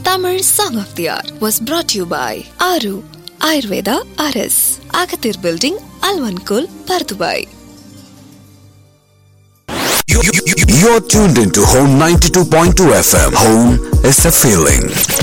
Tamil Song of the Hour was brought to you by Aru Ayurveda RS, Agathir Building, Alvankul, Pardubai. You- you- you- You're tuned into Home 92.2 FM. Home is a feeling.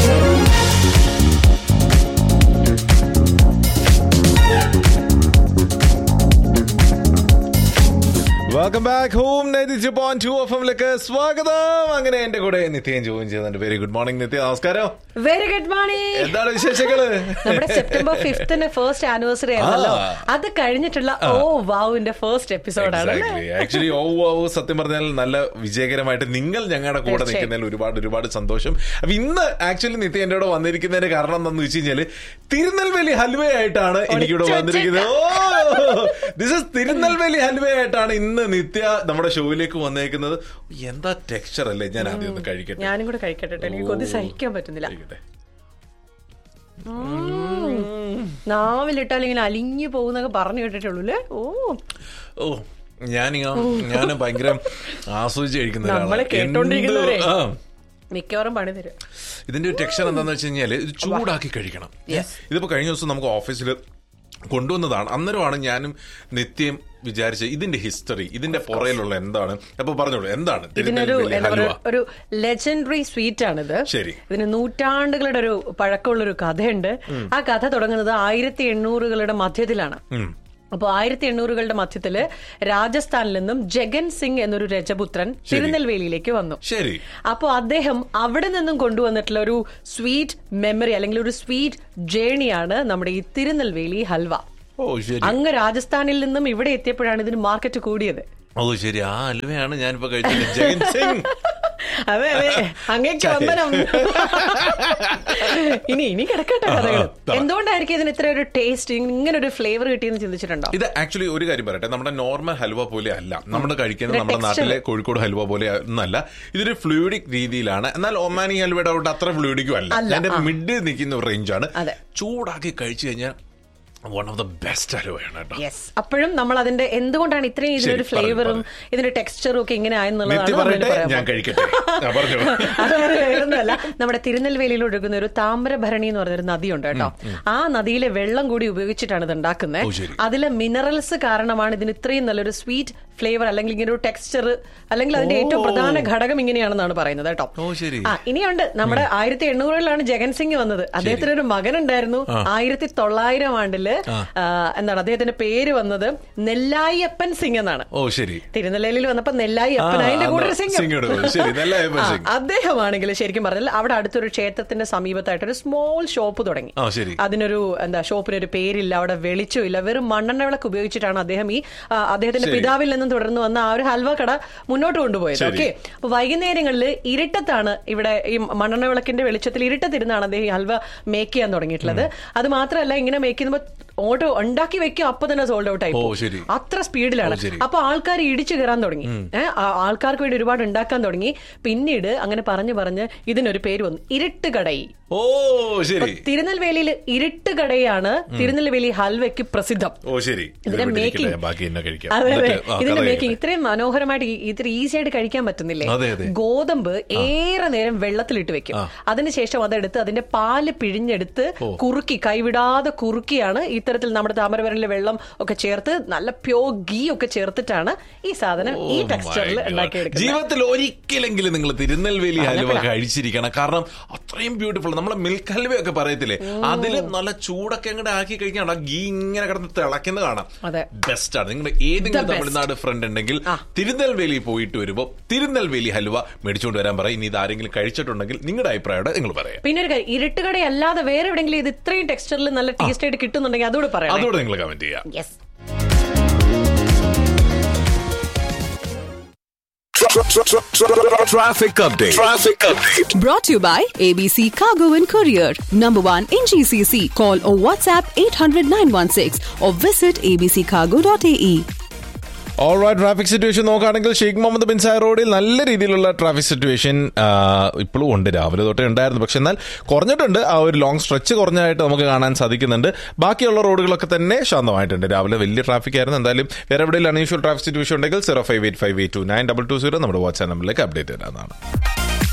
Welcome back home night point two F എമ്മിലേക്ക് സ്വാഗതം അങ്ങനെ എന്റെ കൂടെ നിത്യം join ചെയ്യുന്നുണ്ട് very good morning നിത്യ നമസ്കാരം very good morning എന്താണ് വിശേഷങ്ങള് നമ്മുടെ സെപ്റ്റംബർ ഫിഫ്ത്തിന് ഫസ്റ്റ് ആനിവേഴ്സറി ആയിരുന്നല്ലോ ആ. അത് കഴിഞ്ഞിട്ടുള്ള ഓ വാവുവിന്റെ ഫസ്റ്റ് എപ്പിസോഡാണ് ആക്ച്വലി ഓ ഓ സത്യം പറഞ്ഞാൽ നല്ല വിജയകരമായിട്ട് നിങ്ങൾ ഞങ്ങളുടെ കൂടെ തീർച്ചയായും. നിൽക്കുന്നതിൽ ഒരുപാട് ഒരുപാട് സന്തോഷം അപ്പൊ ഇന്ന് ആക്ച്വലി നിത്യ എന്റെ കൂടെ വന്നിരിക്കുന്നതിന്റെ കാരണം എന്താണെന്ന് വെച്ച് കഴിഞ്ഞാല് തിരുനെൽവേലി ഹൽവയായിട്ടാണ് എനിക്കിവിടെ ഒളിച്ചു വന്നിരിക്കുന്നത് ഓ ദിസ് ഇസ് തിരുനെൽവേലി ഹൽവയായിട്ടാണ് ഇന്ന് നിത്യ നമ്മുടെ ഷോയിലേക്ക് വന്നേക്കുന്നത് എന്താ ടെക്സ്ചർ അല്ലേ ഞാൻ ആദ്യം ഒന്ന് കഴിക്കട്ടെ ഞാനും കൂടെ കഴിക്കട്ടെ കേട്ടോ. എനിക്ക് കൊതി സഹിക്കാൻ പറ്റുന്നില്ല കഴിക്കട്ടെ നാവിലിട്ടാൽ ഇങ്ങനെ അലിഞ്ഞു പോകുന്നൊക്കെ പറഞ്ഞു കേട്ടിട്ടുള്ളൂ അല്ലേ ഓ ഓ ഞാനിങ്ങ ഞാൻ ഭയങ്കര ആസ്വദിച്ച് കഴിക്കുന്ന ഒരാളാണ്. നമ്മളെ കേട്ടോണ്ടിരിക്കുന്നവരെ. എന്ത്- ആ. മിക്കവാറും പണി തരും ഇതിന്റെ ഒരു ടെക്സ്ചർ എന്താന്ന് വെച്ച് കഴിഞ്ഞാല് ഇത് ചൂടാക്കി കഴിക്കണം Yes. ഇതിപ്പോ കഴിഞ്ഞ ദിവസം നമുക്ക് ഓഫീസിൽ കൊണ്ടുവന്നതാണ് അന്നേരമാണ് ഞാനും നിത്യം വിചാരിച്ചത് ഇതിന്റെ ഹിസ്റ്ററി ഇതിന്റെ പുറയിലുള്ള എന്താണ് അപ്പൊ പറഞ്ഞോളൂ എന്താണ് ഇതിനൊരു തിരുനെൽവേലി എന്താ ഹൽവ പറയുക ഒരു ലെജൻഡറി സ്വീറ്റ് ആണിത് ശരി. ഇതിന് നൂറ്റാണ്ടുകളുടെ ഒരു പഴക്കമുള്ള ഒരു കഥയുണ്ട് ആ കഥ തുടങ്ങുന്നത് ആയിരത്തി എണ്ണൂറുകളുടെ മധ്യത്തിലാണ് ഉം. അപ്പോൾ ആയിരത്തി എണ്ണൂറുകളുടെ മധ്യത്തില് രാജസ്ഥാനിൽ നിന്നും ജഗൻ സിംഗ് എന്നൊരു രജപുത്രൻ തിരുനെൽവേലിയിലേക്ക് വന്നു ശരി അപ്പോൾ അദ്ദേഹം അവിടെ നിന്നും കൊണ്ടുവന്നിട്ടുള്ള ഒരു സ്വീറ്റ് മെമ്മറി അല്ലെങ്കിൽ ഒരു സ്വീറ്റ് ജേണിയാണ് നമ്മുടെ ഈ തിരുനെൽവേലി ഹൽവ ഓ ശരി അങ്ങ് രാജസ്ഥാനിൽ നിന്നും ഇവിടെ എത്തിയപ്പോഴാണ് ഇതിന് മാർക്കറ്റ് കൂടിയത് ഓ ശരി ആ ഹൽവയാണ് ഞാനിപ്പോ കഴിച്ചത് ജഗൻ സിംഗ് അതെ അതെ അങ്ങേക്ക് വന്ദനം ഇനി ഇനി കിടക്കട്ടെ കഥകൾ ആ. എന്തുകൊണ്ടായിരിക്കും ഇതിന് ഇത്ര ഒരു ടേസ്റ്റ് ഇങ്ങനെ ഒരു ഫ്ലേവർ കിട്ടിയെന്ന് ചിന്തിച്ചിട്ടുണ്ടോ ഇത് ആക്ച്വലി ഒരു കാര്യം പറയട്ടെ നമ്മുടെ നോർമൽ ഹൽവ പോലെ അല്ല നമ്മുടെ കഴിക്കുന്നത് ഇതിന്റെ നമ്മുടെ texture. നാട്ടിലെ കോഴിക്കോട് ഹൽവ പോലെ ഒന്നല്ല ഇതൊരു ഫ്ലൂയിഡിക് രീതിയിലാണ് എന്നാൽ ഒമാനി ഹൽവയുടെ അവിടെ അത്ര ഫ്ലൂയിഡിക്കും അല്ല അല്ല, അതിന്റെ ആ. മിഡിൽ നിൽക്കുന്ന ഒരു റേഞ്ചാണ് അതെ. ചൂടാക്കി കഴിച്ചു കഴിഞ്ഞാൽ വൺ ഓഫ് ദ ബെസ്റ്റ് ഹൽവയാണ് കേട്ടോ യെസ് അപ്പോഴും നമ്മൾ അതിന്റെ എന്തുകൊണ്ടാണ് ഇത്രയും ഇതിനൊരു ശരി, പറഞ്ഞു, ഫ്ലേവറും പറഞ്ഞു. ഇതിന്റെ ടെക്സ്ചറും ഒക്കെ ഇങ്ങനെ ആയെന്നുള്ളതാണ് നിത്യ നമ്മൾ പറയട്ടെ പറയാൻ ഞാൻ പോകുന്നത്. കഴിക്കട്ടെ ആ, പറഞ്ഞോ അത് വേറെ വേറൊന്നുമല്ല നമ്മുടെ തിരുനെൽവേലിയിൽ ഒഴുകുന്ന ഒരു താമ്രഭരണി എന്ന് പറഞ്ഞൊരു നദിയുണ്ട് കേട്ടോ ആ നദിയിലെ വെള്ളം കൂടി ഉപയോഗിച്ചിട്ടാണ് ഇത് ഓ, ഉണ്ടാക്കുന്നത് ശരി. അതിലെ മിനറൽസ് കാരണമാണ് ഇതിന് ഇത്രയും നല്ലൊരു സ്വീറ്റ് ഫ്ലേവർ അല്ലെങ്കിൽ ഇങ്ങനെ ഒരു ടെക്സ്ചർ അല്ലെങ്കിൽ അതിന്റെ ഏറ്റവും പ്രധാന ഘടകം ഇങ്ങനെയാണെന്നാണ് പറയുന്നത് കേട്ടോ ഓ ശരി ആ ഇനിയുണ്ട് നമ്മുടെ ആയിരത്തി എണ്ണൂറുകളിലാണ് ജഗൻ സിംഗ് വന്നത് അദ്ദേഹത്തിന് ഒരു മകൻ ഉണ്ടായിരുന്നു ആയിരത്തി തൊള്ളായിരം ആണ്ടില് ആ, എന്താണ് അദ്ദേഹത്തിന്റെ പേര് വന്നത് നെല്ലായിയപ്പൻ സിംഗ് എന്നാണ് ഓ ശരി തിരുനെല്ലിയിൽ വന്നപ്പോ നെല്ലായി അപ്പൻ ആ, അതിന്റെ കൂടെ ഒരു അന്ന് സിംഗം സിംഗയുടെ കൂടെ. ശരി, നെല്ലായപ്പൻ ആ, സിംഗ്. അദ്ദേഹമാണെങ്കിൽ ശരിക്കും പറഞ്ഞാൽ അവിടെ അടുത്തൊരു ക്ഷേത്രത്തിന്റെ സമീപത്തായിട്ട് ഒരു സ്മോൾ ഷോപ്പ് തുടങ്ങി ആ ശരി അതിനൊരു എന്താ ഷോപ്പിന് ഒരു പേരില്ല അവിടെ വെളിച്ചമില്ല വെറും മണ്ണെണ്ണ വിളക്ക് ഉപയോഗിച്ചിട്ടാണ് അദ്ദേഹം ഈ ആ, അദ്ദേഹത്തിന്റെ ശരി. പിതാവിൽ നിന്നും തുടർന്ന് വന്ന ആ ഒരു ഹൽവ കട മുന്നോട്ട് കൊണ്ടുപോയത് ശരി. ഓക്കെ അപ്പൊ വൈകുന്നേരങ്ങളിൽ ഇരുട്ടത്താണ് ഇവിടെ ഈ മണ്ണെണ്ണ വിളക്കിന്റെ വെളിച്ചത്തിൽ ഇരുട്ടത്തിരുന്നാണ് അദ്ദേഹം ഈ ഹൽവ മേക്ക് ചെയ്യാൻ തുടങ്ങിയിട്ടുള്ളത് അത് മാത്രമല്ല ഇങ്ങനെ മേക്ക് ചെയ്യുമ്പോൾ ഓട്ടോ ഉണ്ടാക്കി വെക്കും അപ്പൊ തന്നെ സോൾഡ് ഔട്ട് ആയി ഓ, പോകും. ശരി. അത്ര സ്പീഡിലാണ് ഓ, ശരി. അപ്പൊ ആൾക്കാർ ഇടിച്ചു കയറാൻ തുടങ്ങി ഏഹ് ആൾക്കാർക്ക് വേണ്ടി ഒരുപാട് ഉണ്ടാക്കാൻ തുടങ്ങി പിന്നീട് അങ്ങനെ പറഞ്ഞു പറഞ്ഞ് ഇതിനൊരു പേര് വന്നു ഇരുട്ടുകടയി ഓ ശരി തിരുനെൽവേലിയിൽ ഇരുട്ടുകടയാണ് തിരുനെൽവേലി ഹൽവയ്ക്ക് പ്രസിദ്ധം ഓ ശരി ഇത് ഇതിന്റെ പിടിക്കട്ടെ, മേക്കിംഗ് ഞാൻ ബാക്കി എന്നെ കഴിക്കാം അതെ അതെ എന്നിട്ട് ആ, ഇതിന്റെ കഥ മേക്കിംഗ് കേൾക്കട്ടെ. ഇത്രയും മനോഹരമായിട്ട് ഈ- ഇത്ര ഈസി ആയിട്ട് കഴിക്കാൻ പറ്റുന്നില്ലേ അതെ, അതെ. ഗോതമ്പ് ഏറെ നേരം വെള്ളത്തിലിട്ട് വെക്കും അതിനുശേഷം അതെടുത്ത് അതിന്റെ പാല് പിഴിഞ്ഞെടുത്ത് കുറുക്കി കൈവിടാതെ കുറുക്കിയാണ് ഇത്തരത്തിൽ നമ്മുടെ താമരവരലിലെ വെള്ളം ഒക്കെ ചേർത്ത് നല്ല പ്യോ ഗീ ഒക്കെ ചേർത്തിട്ടാണ് ഈ സാധനം ഈ Oh my ടെക്സ്ചറിൽ God. ഉണ്ടാക്കിയെടുക്കുന്നത് ജീവിതത്തിൽ ഒരിക്കലെങ്കിലും നിങ്ങൾ തിരുനെൽവേലി ഹൽവ കഴിച്ചിരിക്കണം കാരണം അത്രയും ബ്യൂട്ടിഫുൾ നമ്മളെ മിൽക്ക് ഹൽവ ഒക്കെ പറയത്തില്ലേ അതില് നല്ല ചൂടൊക്കെ അങ്ങോട്ട് ആക്കി കഴിക്കാൻ ആ ഗീ ഇങ്ങനെ കിടന്ന് തിളക്കുന്നത് കാണാം അതെ. ബെസ്റ്റ് ആണ് നിങ്ങൾ ഏതെങ്കിലും The best. തമിഴ്നാട് ഫ്രണ്ട് ഉണ്ടെങ്കിൽ ആ. തിരുനെൽവേലി പോയിട്ട് വരുമ്പോൾ തിരുനെൽവേലി ഹൽവ മേടിച്ചുകൊണ്ട് വരാൻ പറയും ഇനി ഇത് ആരെങ്കിലും കഴിച്ചിട്ടുണ്ടെങ്കിൽ നിങ്ങളുടെ അഭിപ്രായം നിങ്ങൾ പറയാം പിന്നെ ഒരു കാര്യം ഇരുട്ടുകട അല്ലാതെ വേറെ എവിടെയെങ്കിലും ഇത് ഇത്രയും ടെക്സ്ചറിൽ നല്ല ടേസ്റ്റ് ആയിട്ട് കിട്ടുന്നുണ്ടെങ്കിൽ അതോട് പറയാം അതോടെ നിങ്ങൾ കമന്റ് ചെയ്യാം yes Traffic update. Traffic update. Brought to you by ABC Cargo and Courier. Number one in GCC. Call or WhatsApp 800 916 or visit abccargo.ae. Alright traffic situation നോക്കുകയാണെങ്കിൽ ഷെയ്ഖ് മുഹമ്മദ് ബിൻ സായർ റോഡിൽ നല്ല രീതിയിലുള്ള ട്രാഫിക് സിറ്റുവേഷൻ ഇപ്പോഴും ഉണ്ട് രാവിലെ തൊട്ടേ ഉണ്ടായിരുന്നു പക്ഷെ എന്നാൽ കുറഞ്ഞിട്ടുണ്ട് ആ ഒരു ലോങ് സ്ട്രെച്ച് കുറഞ്ഞായിട്ട് നമുക്ക് കാണാൻ സാധിക്കുന്നുണ്ട് ബാക്കിയുള്ള റോഡുകളൊക്കെ തന്നെ ശാന്തമായിട്ടുണ്ട് രാവിലെ വലിയ ട്രാഫിക് ആയിരുന്നു എന്തായാലും വേറെ എവിടെയെങ്കിലും അൺയൂഷ്വൽ ട്രാഫിക് സിറ്റുവേഷൻ ഉണ്ടെങ്കിൽ zero five eight five eight two nine double two zero നമ്മുടെ വാട്സ്ആപ്പ് നമ്പറിലേക്ക് അപ്ഡേറ്റ് തരാവുന്നതാണ്